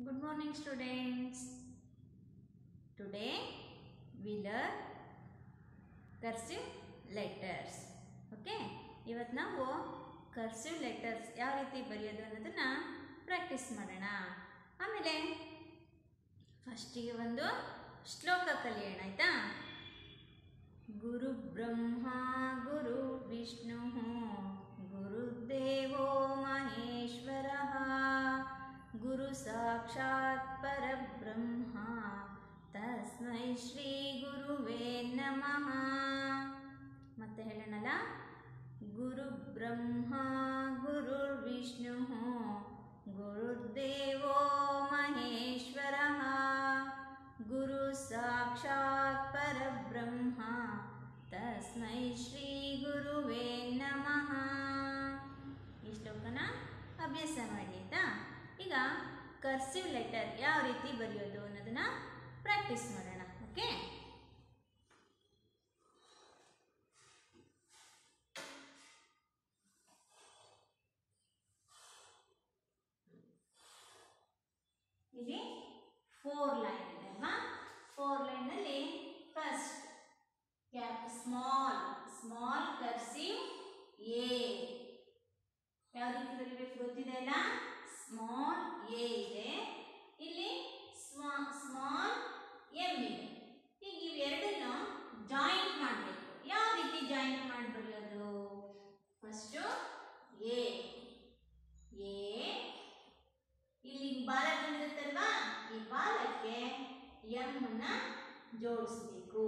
Good morning, students. Today we learn cursive letters. Okay ಇವತ್ತು ನಾವು cursive letters ಯಾವ ರೀತಿ ಬರೆಯೋದು ಅನ್ನೋದನ್ನು ಪ್ರಾಕ್ಟೀಸ್ ಮಾಡೋಣ ಆಮೇಲೆ ಫಸ್ಟಿಗೆ ಒಂದು ಶ್ಲೋಕ ಕಲಿಯೋಣ ಆಯಿತಾ ಗುರು ಬ್ರಹ್ಮ ಗುರು ವಿಷ್ಣು ಗುರುದೇವೋ ಮಹೇಶ್ವರ ಗುರು ಸಾಕ್ಷಾತ್ ಪರಬ್ರಹ್ಮ ತಸ್ಮೈ ಶ್ರೀ ಗುರುವೇ ನಮಃ ಮತ್ತೆ ಹೇಳೋಣಲ್ಲ ಗುರು ಬ್ರಹ್ಮ ಗುರು ವಿಷ್ಣು ಗುರುದೇವೋ ಮಹೇಶ್ವರ ಗುರು ಸಾಕ್ಷಾತ್ ಪರಬ್ರಹ್ಮ ತಸ್ಮೈ ಶ್ರೀ ಗುರುವೇ ನಮಃ ಈ ಶ್ಲೋಕನ ಅಭ್ಯಾಸ ಮಾಡಿ ಆಯಿತಾ ಈಗ ಕರ್ಸಿವ್ ಲೆಟರ್ ಯಾವ ರೀತಿ ಬರೆಯೋದು ಅನ್ನೋದನ್ನ ಪ್ರಾಕ್ಟೀಸ್ ಮಾಡೋಣ ಓಕೆ ಇಲ್ಲಿ ಫೋರ್ ಲೈನ್ ಇದೆ ಅಲ್ವಾ ಫೋರ್ ಲೈನಲ್ಲಿ first cap small small cursive A ಯಾವ ರೀತಿ ಬರೀಬೇಕು ಗೊತ್ತಿದೆ ಅಲ್ಲ ಸ್ಮಾಲ್ ಎ ಇದೆ ಇಲ್ಲಿ ಸ್ಮಾಲ್ ಎಂ ಇದೆ ಈಗ ಇವೆರಡನ್ನು ಜಾಯಿಂಟ್ ಮಾಡಬೇಕು ಯಾವ ರೀತಿ ಜಾಯಿಂಟ್ ಮಾಡಿ ಬರೆಯೋದು ಫಸ್ಟು ಎ ಎ ಇಲ್ಲಿ ಬಾಲ ಬಂದಿರುತ್ತಲ್ವಾ ಈ ಬಾಲಕ್ಕೆ ಎಂ ಅನ್ನ ಜೋಡಿಸ್ಬೇಕು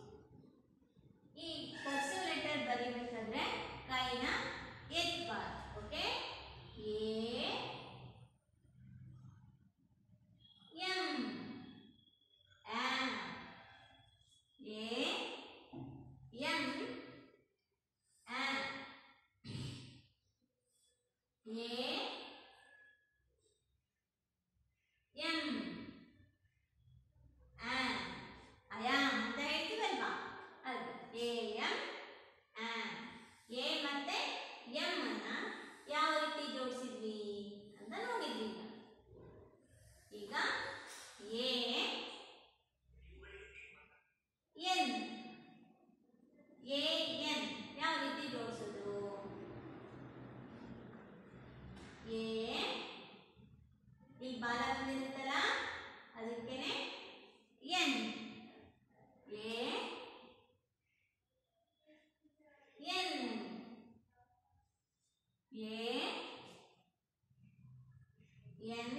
ಈ ಕರ್ಸಿವ್ ಲೆಟರ್ ಬರೀಬೇಕಾದ್ರೆ ಕೈನ ಎತ್ತಬಾರ್ದು okay A M am A M am A M am I am ಅಂತ ಹೇಳ್ತೀವಲ್ವಾ ಅದು ಎ ಎಂ ಆಮ್ ಎ ಮತ್ತೆ ಎಂ ಅನ್ನ ಯಾವ ರೀತಿ ಜೋಡಿಸಿದ್ವಿ ಅಂತ ನೋಡಿದ್ವಿ ಈಗ. ಈಗ ಎ ಎನ್ ಎ ಎನ್ ಯಾವ ರೀತಿ ಜೋಡಿಸೋದು ಎ ಇಲ್ಲಿ ಬಾಲ ಬಂದಿರುತ್ತಲ್ಲ ಅದಕ್ಕೇನೆ N A N A N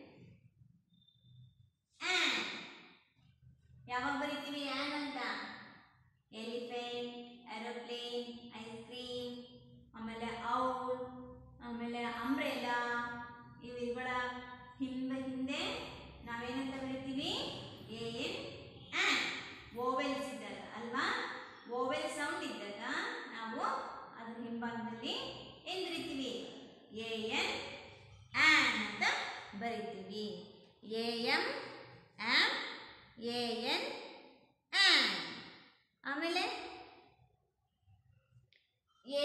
an ಯಾವಾಗ ಬರೀತೀವಿ ಆನ್ ಅಂತ ಎಲಿಫೆಂಟ್ ಏರೋಪ್ಲೇನ್ ಐಸ್ ಕ್ರೀಮ್ ಆಮೇಲೆ ಔಲ್ ಆಮೇಲೆ ಅಂಬ್ರೆಲಾ ಇವುಗಳ ಹಿಂದೆ ಹಿಂದೆ ನಾವೇನಂತ ಬರಿತೀವಿ ಎ ಎನ್ ಆನ್ ಓವೆಲ್ಸ್ ಇದ್ದಾಗ ಅಲ್ವಾ ಓವೆಲ್ ಸೌಂಡ್ ಇದ್ದಾಗ ನಾವು ಅದ್ರ ಹಿಂಭಾಗದಲ್ಲಿ ಏನು ಬರಿತೀವಿ ಎ ಎನ್ ಆನ್ ಅಂತ ಬರಿತೀವಿ A M am A N an ಆಮೇಲೆ ಎ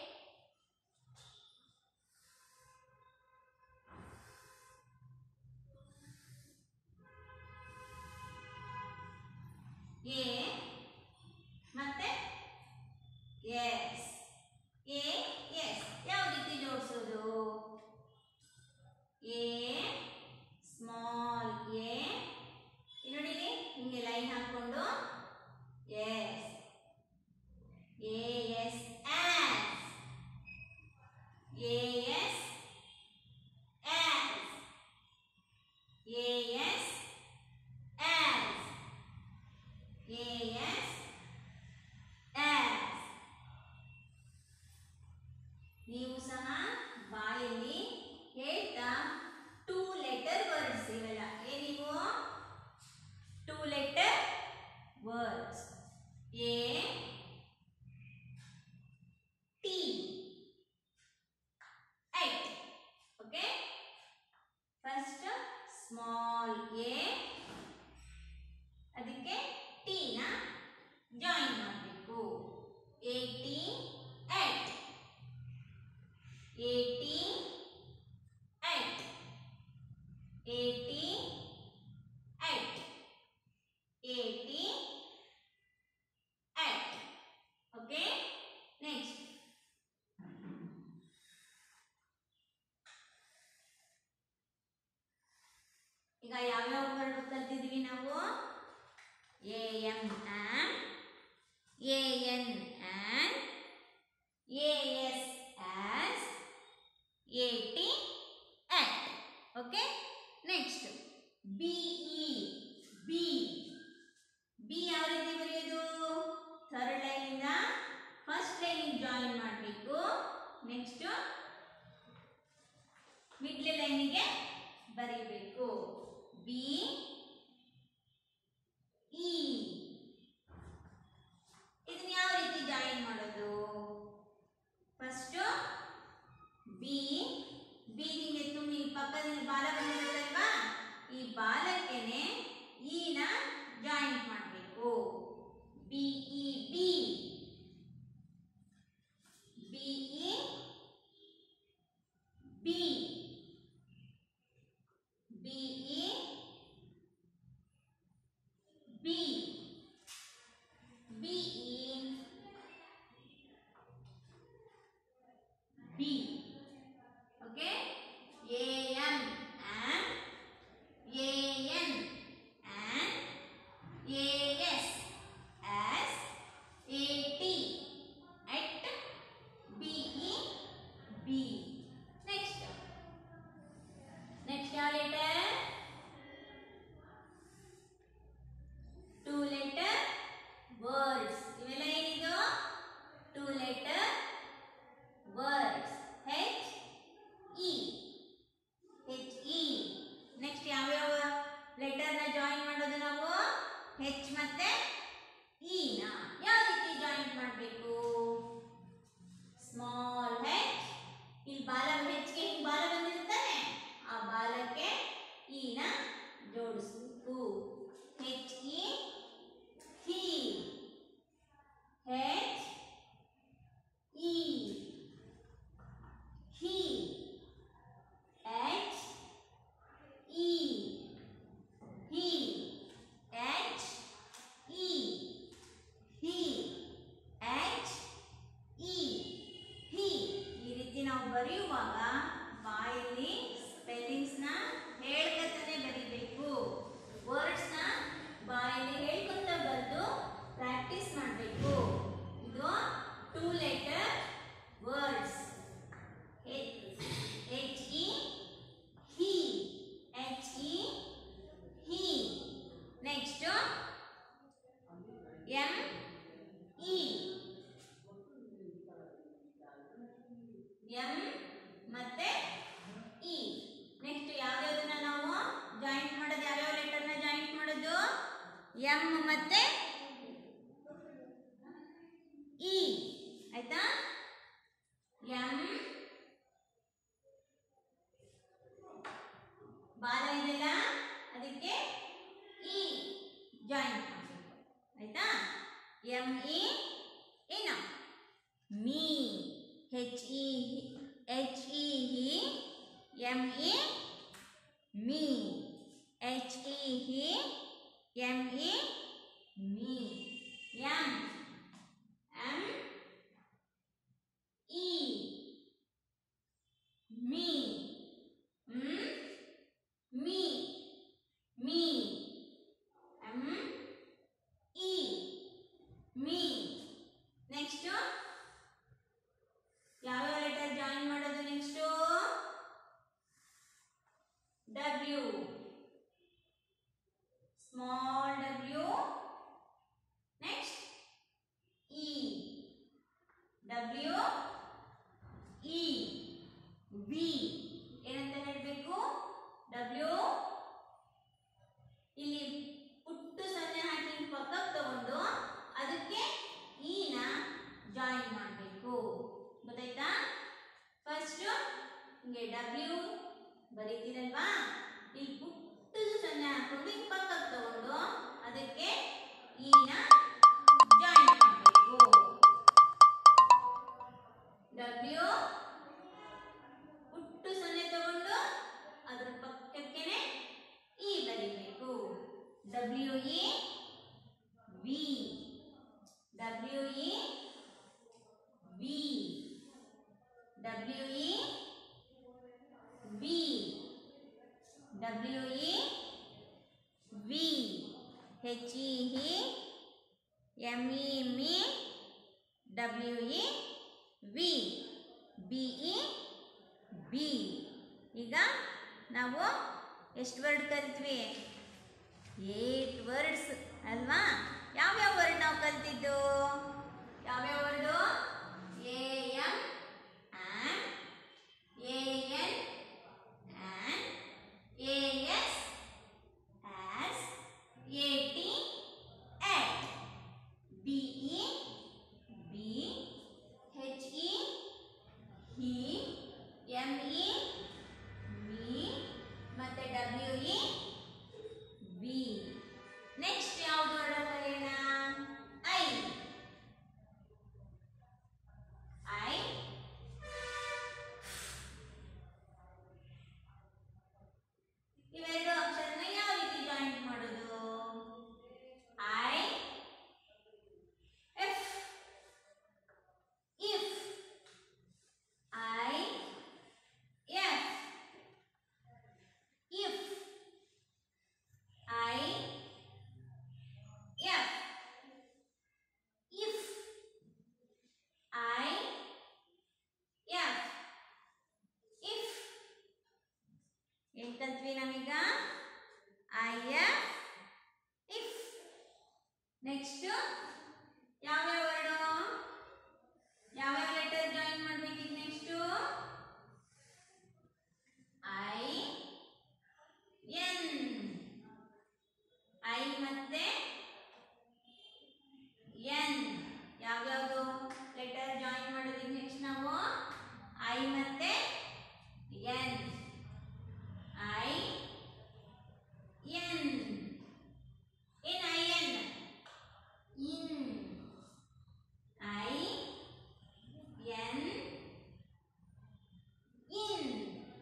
ಎ ಮತ್ತೆ ಎಸ್ ಎ ಎಸ್ ಯಾವ ರೀತಿ ಜೋಡಿಸೋದು ಎ ಸ್ಮಾಲ್ ಎ ನೋಡಿಲಿ ಹಿಂಗೆ ಲೈನ್ ಹಾಕೊಂಡು S A S as A S as A S as A S as ನೀವು ಸಹ ಬಾಯಲ್ಲಿ ಹೇಳ್ತಾ ಟೂ ಲೆಟರ್ ವರ್ಡ್ಸ್ ಇವೆಲ್ಲ ಏನಿವು two letter words A T eight okay first small A ಅದಕ್ಕೆ ಟಿನ ಜಾಯಿನ್ ಮಾಡಬೇಕು A T at A T eight A T at A T at okay next ಈಗ ಯಾವ್ಯಾವ ವರ್ಡ್ ಕಲ್ತಿದ್ವಿ ನಾವು A M an A N an A S as A T at okay next B E B B ಯಾವ ರೀತಿ ಬರೆಯೋದು ಥರ್ಡ್ ಲೈನಿಂದ first ಲೈನಿಗೆ join ಮಾಡಬೇಕು ನೆಕ್ಸ್ಟ್ ಮಿಡ್ಲ್ ಲೈನಿಗೆ ಬರೀಬೇಕು ಬಿ ಇ ಇದನ್ನ ಯಾವ ರೀತಿ ಜಾಯಿನ್ ಮಾಡೋದು ಫಸ್ಟು ಬಿ ಬಿ ಹಿಂಗೆ ತುಂಬಿ ಪಕ್ಕದಲ್ಲಿ ಬಾಲ ಬಂದಿರುತ್ತಲ್ವಾ ಈ ಬಾಲಕ್ಕೆನೆ ಇನ ಜಾಯಿನ್ ಮಾಡಬೇಕು B E B B E B B E B B E be okay A M an A N an A S as A T at B E be next next ಯಾವ letter two letter words ಇವೆಲ್ಲ ಏನಿದು two letter words H E H E next ಯಾವ್ಯಾವ ಲೆಟರ್ನ join ಮಾಡೋದು ನಾವು ಹೆಚ್ ಮತ್ತೆ E ನ ಯಾವ ರೀತಿ ಜಾಯಿನ್ ಮಾಡಬೇಕು ಸ್ಮಾಲ್ ಹೆಚ್ ಇಲ್ಲಿ ಬಾಲ ಹೆಚ್ಗೆ ಹಿಂಗ್ ಬಾಲ ಬಂದಿರುತ್ತಾನೆ ಆ ಬಾಲಕ್ಕೆ ಇ ನ ಜೋಡಿಸ್ಬೇಕು H E he H E he H E he H E he H E he ಈ ರೀತಿ ನಾವು ಬರೆಯುವಾಗ ಬಾಯಲ್ಲಿ ಸ್ಪೆಲ್ಲಿಂಗ್ಸ್ನ ಹೇಳ್ಕೊತಾನೆ ಬರಿಬೇಕು ವರ್ಡ್ಸ್ನ ಬಾಯಲ್ಲಿ ಹೇಳ್ಕೊಂತ ಬರೆದು ಪ್ರಾಕ್ಟೀಸ್ ಮಾಡಬೇಕು ಇದು two letter words H E he H E he next M E M ಮತ್ತೆ ಇ ನೆಕ್ಸ್ಟ್ ಯಾವ್ಯಾವ್ದನ್ನ ನಾವು ಜಾಯಿಂಟ್ ಮಾಡೋದು ಯಾವ್ಯಾವ ಲೆಟರ್ನ ಜಾಯಿಂಟ್ ಮಾಡೋದು ಎಂ ಮತ್ತೆ ಇ ಆಯ್ತಾ ಎಂ ಬಾಲ ಇದೆಯಲ್ಲ ಅದಕ್ಕೆ ಇ ಜಾಯಿಂಟ್ ಮಾಡಬೇಕು ಆಯ್ತಾ ಎಂ ಇ ಏನು me H E H E he M E me H E he M E me M M E me hmm me me M E me next ಯಾವ್ಯಾವ letter join ಮಾಡೋದು next W small W next E W E we ಏನಂತ ಹೇಳಬೇಕು W ಇಲ್ಲಿ ಪುಟ್ಟು ಸೊನ್ನೆ ಹಾಕಿ ಪಕ್ಕಕ್ಕೆ ತಗೊಂಡು ಅದಕ್ಕೆ ಇನ ಜಾಯಿನ್ ಮಾಡಬೇಕು ಗೊತ್ತಾಯ್ತಾ ಫಸ್ಟ್ ಹಿಂಗೆ ಡಬ್ಲ್ಯೂ ಬರೀತೀರಲ್ವಾ ಇಲ್ಲಿ ಪುಟ್ಟು ಸೊನ್ನೆ ಹಾಕೊಂಡು ಹಿಂಗೆ ಪಕ್ಕಕ್ಕೆ ತಗೊಂಡು W E we W E we W E we W E we H E he M E me W E we B E be ಈಗ ನಾವು ಎಷ್ಟು ವರ್ಡ್ ಕಲ್ತ್ವಿ ಏಟ್ ವರ್ಡ್ಸ್ ಅಲ್ವಾ ಯಾವ್ಯಾವ ವರ್ಡ್ ನಾವು ಕಲ್ತಿದ್ದು ಯಾವ್ಯಾವ word A M and A N and A S as A T at B E be H E he M E me ಮತ್ತೆ W E we next ಯಾವುದು ವರ್ಡ್ ಕಲಿಯೋಣ I I ಇವೆರಡು ಅಕ್ಷರನ ಯಾವ ರೀತಿ ಜಾಯಿಂಟ್ ಮಾಡೋದು I F if I F if I F if I F if ಏನ್ ಕಲ್ತ್ವಿ ನಾವೀಗ ಐ ಎಫ್ ಇಫ್ ನೆಕ್ಸ್ಟ್ ಯಾವ್ಯಾವ ವರ್ಡು ಯಾವ್ಯಾವ ಲೆಟರ್ ಜಾಯಿನ್ ಮಾಡ್ಬೇಕಿದ್ ನೆಕ್ಸ್ಟು ಐ ಎನ್ ಐ ಮತ್ತೆ ಎನ್ ಯಾವ್ಯಾವುದು ಲೆಟರ್ ಜಾಯಿನ್ ಮಾಡೋದಕ್ಕೆ ನೆಕ್ಸ್ಟ್ ನಾವು ಐ ಮತ್ತೆ ಎನ್ ಐ ಎನ್ ಏನ್ I N in I N in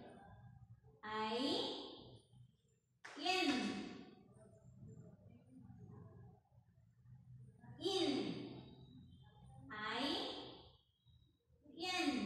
I N in I N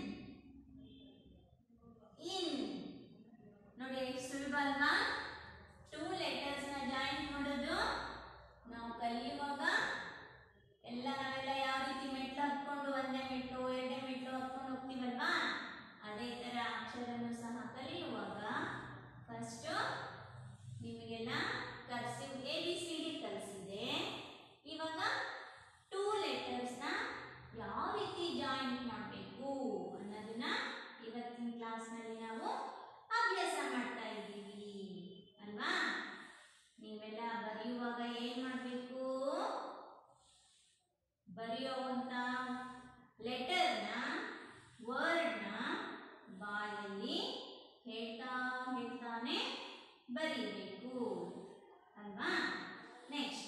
in ನೋಡಿ ಎಷ್ಟು ಸುಲಭ ಅಲ್ವಾ ಟೂ ಲೆಟರ್ಸ್ನ ಜಾಯಿಂಟ್ ಮಾಡೋದು ನಾವು ಕಲಿಯುವಾಗ ಎಲ್ಲ ನಾವೆಲ್ಲ ಯಾವ ರೀತಿ ಮೆಟ್ಲು ಹತ್ಕೊಂಡು ಒಂದೇ ಮೆಟ್ಲು ಎರಡೇ ಮೆಟ್ಲು ಹತ್ಕೊಂಡು ಹೋಗ್ತೀವಲ್ವಾ ಅದೇ ಥರ ಅಕ್ಷರನು ಸಹ ಕಲಿಯುವಾಗ ಫಸ್ಟು ನಿಮಗೆಲ್ಲ cursive A B C D ಕಲಿಸಿದೆ ಇವಾಗ ಟೂ ಲೆಟರ್ಸ್ನ ಯಾವ ರೀತಿ ಜಾಯಿಂಟ್ ಮಾಡಬೇಕು ಅನ್ನೋದನ್ನ ಇವತ್ತಿನ ಕ್ಲಾಸ್ನಲ್ಲಿ ನಾವು ಅಭ್ಯಾಸ ಮಾಡ್ತಾ ಇದ್ದೀವಿ ಅಲ್ವಾ ನೀವೆಲ್ಲ ಬರೆಯುವಾಗ ಏನು ಮಾಡಬೇಕು ಬರೆಯುವಂಥ ಲೆಟರ್ನ ವರ್ಡ್ನ ಬಾಯಲ್ಲಿ ಹೇಳ್ತಾ ಹೇಳ್ತಾನೆ ಬರೀಬೇಕು ಅಲ್ವಾ next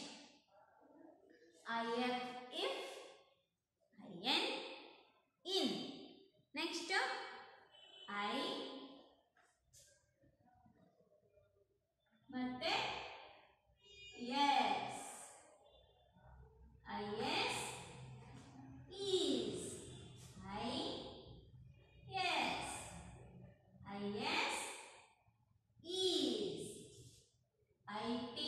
I F if I N in next I ಮತ್ತೆ S I S is I S I S is I T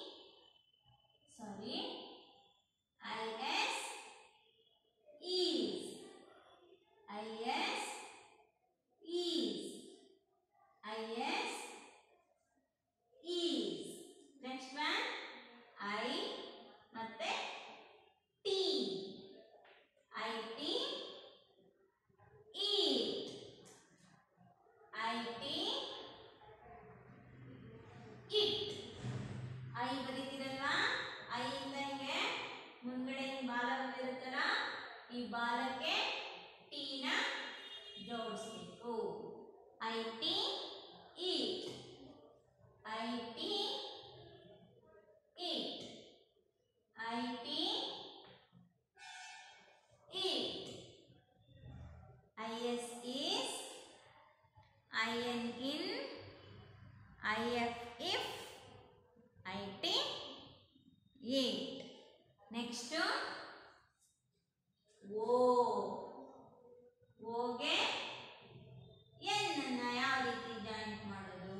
sorry I S is I S is I S is next one I ಮತ್ತೆ T I T it I T it I ಬರೀತಿರಲ್ವಾ I ಇಂದ ಹಿಂಗೆ ಮುಂದ್ಗಡೆ ಹಿಂಗ್ ಬಾಲ ಬಂದಿರುತ್ತಲ್ಲ ಈ ಬಾಲಕ್ಕೆ ಟೀನ ಜೋಡಿಸ್ಬೇಕು I T it I T it I T it I S is I N in I F if I T next O ಓಗೆ ಎನ್ ಅನ್ನ ಯಾವ ರೀತಿ ಜಾಯಿಂಟ್ ಮಾಡೋದು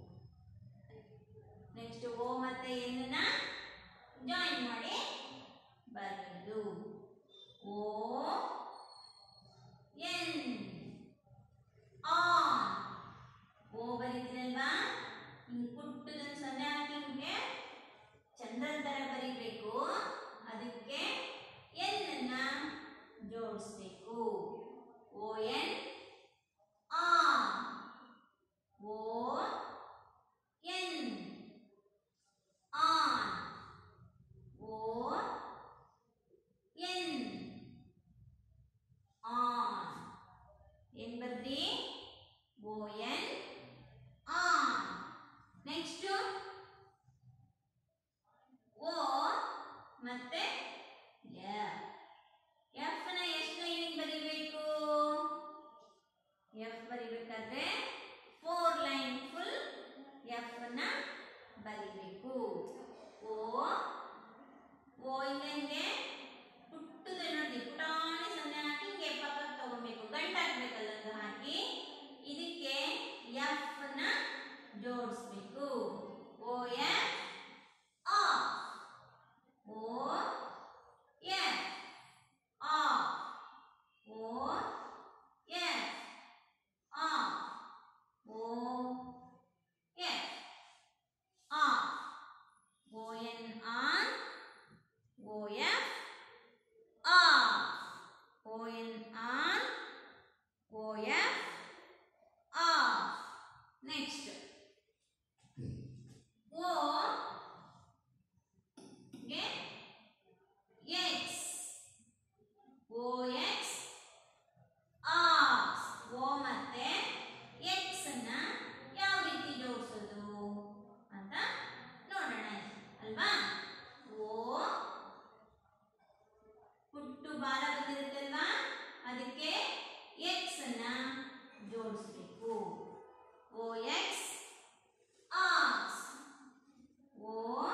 ನೆಕ್ಸ್ಟ್ ಓ ಮತ್ತೆ ಎನ್ ಅನ್ನ ಜಾಯಿನ್ ಮಾಡಿ ಬರೆಯೋದು ಓ ಎನ್ ಆನ್ ಓ ಬರೀತೀರಲ್ವಾ ಹಿಂಗ್ ಪುಟ್ಟದೊಂದು ಸೊನ್ನೆ ಹಾಕಿ ಹಿಂಗೆ ಚಂದ್ರನ್ ತರ ಬರೀಬೇಕು ಅದಕ್ಕೆ ಎನ್ ಅನ್ನ ಜೋಡಿಸ್ಬೇಕು O N on O N on O N on ಏನ್ ಬರ್ದಿ O N on next O ಮತ್ತೆ ಎಫ್ ಎಫ್ ನ ಎಷ್ಟು ಲೈನಿಗೆ ಬರಿಬೇಕು ಎಫ್ ಬರಿಬೇಕಾದ್ರೆ ಫೋರ್ ಲೈನ್ ಫುಲ್ ಎಫ್ ನ ಬರಿಬೇಕು ಓ ಓ ಹಿಂಗೆ ಪುಟ್ಟದ ನೋಡಿ ಪುಟಾಣಿ ಸೊನ್ನೆ ಹಾಕಿ ಹಿಂಗೆ ಪಕ್ಕಕ್ಕೆ ತಗೊಬೇಕು ಗಂಟು ಹಾಕ್ಬೇಕಲ್ಲ ಅದು ಹಾಕಿ ಇದಕ್ಕೆ ಎಫ್ ನ ಜೋಡಿಸ್ಬೇಕು O F of O F of O F of O F of O N on O F of O N on O F of next O ಗೆ X O X ox O ಮತ್ತೆ X ಅನ್ನ ಯಾವ ರೀತಿ ಜೋಡಿಸೋದು ಅಂತ ನೋಡೋಣ ಅಲ್ವಾ ಓ ಪುಟ್ಟು ಬಾಲ ಬಂದಿರುತ್ತಲ್ವಾ ಅದಕ್ಕೆ ಎಕ್ಸ್ ಅನ್ನ ಜೋಡಿಸ್ಬೇಕು O X ox O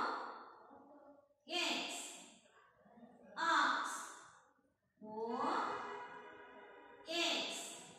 X ox O X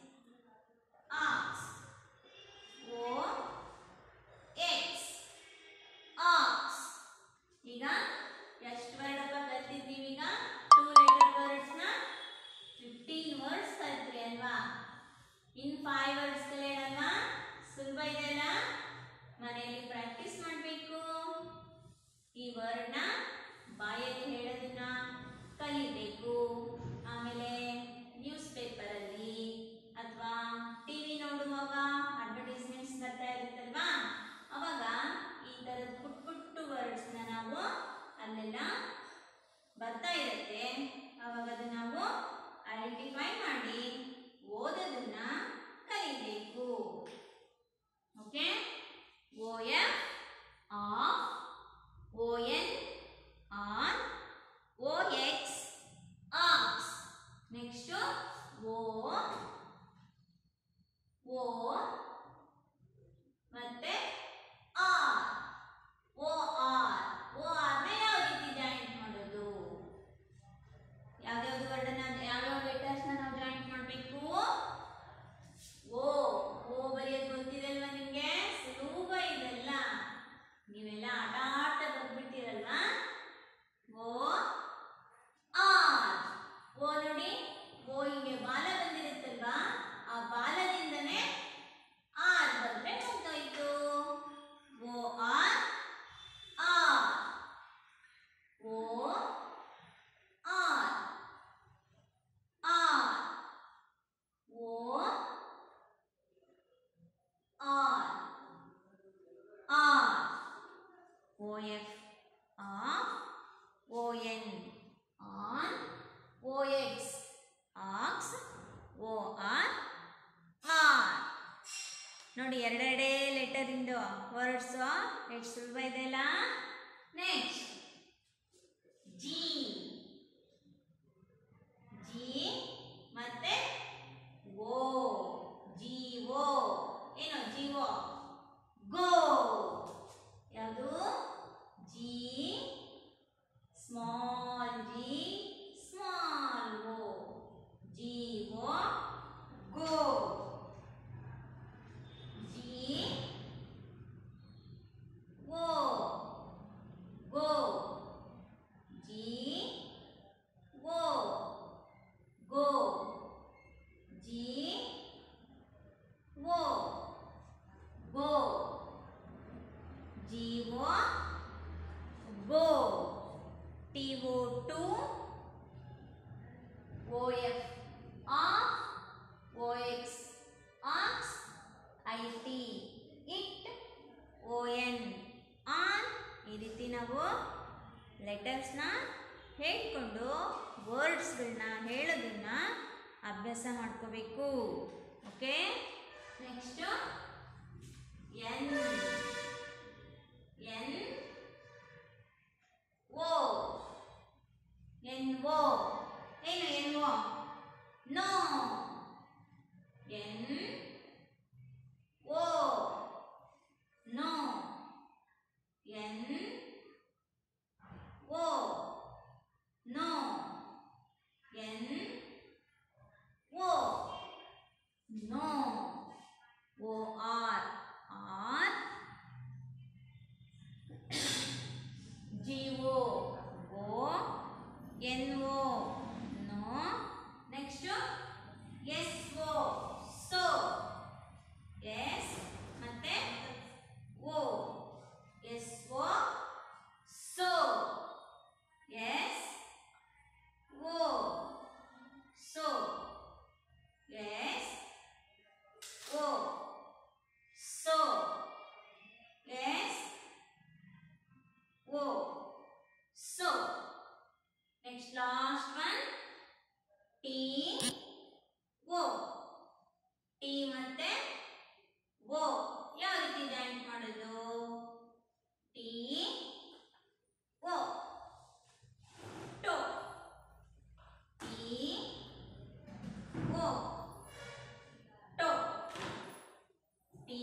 ox O X ox ಈಗ ಎಷ್ಟು ವರ್ಡ್ ಅಪ್ಪ ಕಲ್ತಿದ್ದೀವಿ ಈಗ ಟೂ ಲೆಟರ್ ವರ್ಡ್ಸ್ನ ಫಿಫ್ಟೀನ್ ವರ್ಡ್ಸ್ ಕಲ್ತ್ರಿ ಅಲ್ವಾ ಇನ್ ಫೈವ್ ವರ್ಡ್ಸ್ ಕಲಿಯೋಣಲ್ವಾ ಸುಲಭ ಇದೆಯಲ್ಲ ಮನೆಯಲ್ಲಿ ಪ್ರಾಕ್ಟೀಸ್ ಮಾಡಬೇಕು ಈ ವರ್ಡ್ನ ಬಾಯಲ್ಲಿ ಹೇಳೋದನ್ನ ಕಲಿಬೇಕು ಆಮೇಲೆ ನ್ಯೂಸ್ ಪೇಪರಲ್ಲಿ ಅಥವಾ ಟಿವಿ ನೋಡುವಾಗ ಅಡ್ವರ್ಟೈಸ್ಮೆಂಟ್ಸ್ ಬರ್ತಾ ಇರುತ್ತಲ್ವಾ ಅವಾಗ ಈ ಥರದ ಪುಟ್ ಪುಟ್ಟು ವರ್ಡ್ಸ್ನ ನಾವು ಅಲ್ಲೆಲ್ಲ ಬರ್ತಾ ಇರುತ್ತೆ ಅವಾಗ ಅದನ್ನ ನಾವು ಐಡೆಂಟಿಫೈ ಮಾಡಿ ಓದೋದನ್ನ ಕಲಿಬೇಕು okay O F of O N on O X ox next O O ಮತ್ತೆ ಆರ್ ಓ ಆರ್ ಓ ಆರ್ನ ಯಾವ ರೀತಿ ಜಾಯಿಂಟ್ ಮಾಡೋದು ಯಾವ್ಯಾವ್ದು ವರ್ಡನ್ನ ಯಾವ್ಯಾವ ಲೆಟರ್ಸ್ನ ನಾವು ಜಾಯಿಂಟ್ ಮಾಡಬೇಕು ಓ ಓ ಬರೆಯೋದು ಗೊತ್ತಿದೆಲ್ವಾ ನಿಮಗೆ ಸುಲಭ ಇದೆಲ್ಲ ನೀವೆಲ್ಲ ಆಟ ಆಡ್ತಾ ಬಂದ್ಬಿಟ್ಟಿರಲ್ವಾ ಓ ಆರ್ ಓ ನೋಡಿ ಓ ಹಿಂಗೆ ಬಾಲ ಬಂದಿರುತ್ತಲ್ವಾ ಆ ಬಾಲದಿಂದನೇ ಆರ್ ಬಂದ್ರೆ ಮುಗ್ದೋಯ್ತು O R or O R or O R or O F of O N on O X ox O R or ನೋಡಿ ಎರಡೆರಡೇ ಲೆಟರ್ ಇಂದು ವರ್ಡ್ಸ್ ಎಷ್ಟು ಸುಲಭ ಇದೆಯಲ್ಲ ನೆಕ್ಸ್ಟ್ ಜಿ ಜಿ ಮತ್ತೆ ಓ ಜಿ ಓ ಏನು ಜಿ ಓ ಗೋ ಯಾವುದು G small G G O go T O to O F of O X ox I T it O N on ಈ ರೀತಿ ನಾವು ಲೆಟರ್ಸ್ನ ಹೇಳ್ಕೊಂಡು ವರ್ಡ್ಸ್ಗಳನ್ನ ಹೇಳೋದನ್ನ ಅಭ್ಯಾಸ ಮಾಡ್ಕೋಬೇಕು okay next N N O N O ಏನು N O no N O no N O no N O no O R or G O O N O no next S O so S ಮತ್ತೆ ಓ S O so S O so S O so S O so next last one T O T ಮತ್ತೆ O ಯಾವ ರೀತಿ joint ಮಾಡೋದು T O to T O to T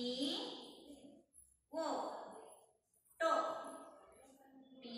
O to T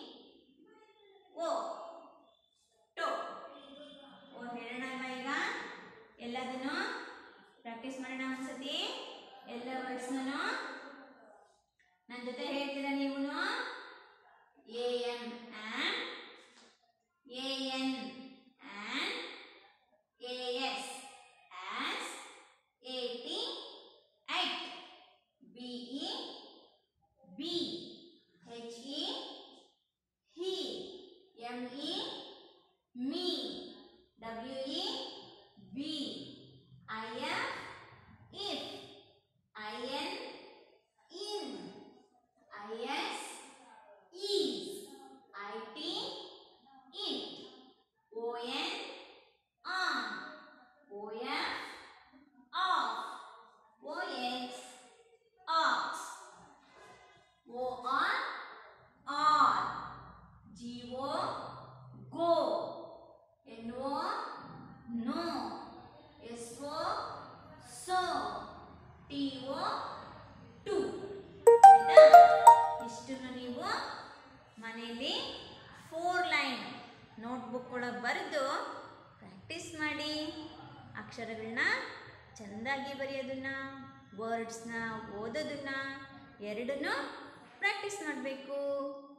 O to O ಹೇಳೋಣ ಅಲ್ವಾ ಈಗ ಎಲ್ಲದನ್ನು practice ಮಾಡೋಣ ಒಂದ್ಸತಿ ಎಲ್ಲ ವರ್ಡ್ಸ್ನೂ ನನ್ನ ಜೊತೆ ಹೇಳ್ತೀರಾ ನೀವು A N and A N and A S as A T at B E be H E he M E me W E B I F if I N in I S is I T it O N on O F of O X ox O R or G O go N O no S O so T O to ಆಯ್ತಾ ಇಷ್ಟನ್ನು ನೀವು ಮನೆಯಲ್ಲಿ four line notebook ಒಳಗೆ ಬರೆದು practice ಮಾಡಿ ಅಕ್ಷರಗಳನ್ನ ಚೆಂದಾಗಿ ಬರೆಯೋದನ್ನ ವರ್ಡ್ಸ್ನ ಓದೋದನ್ನ ಎರಡನ್ನೂ practice ಮಾಡಬೇಕು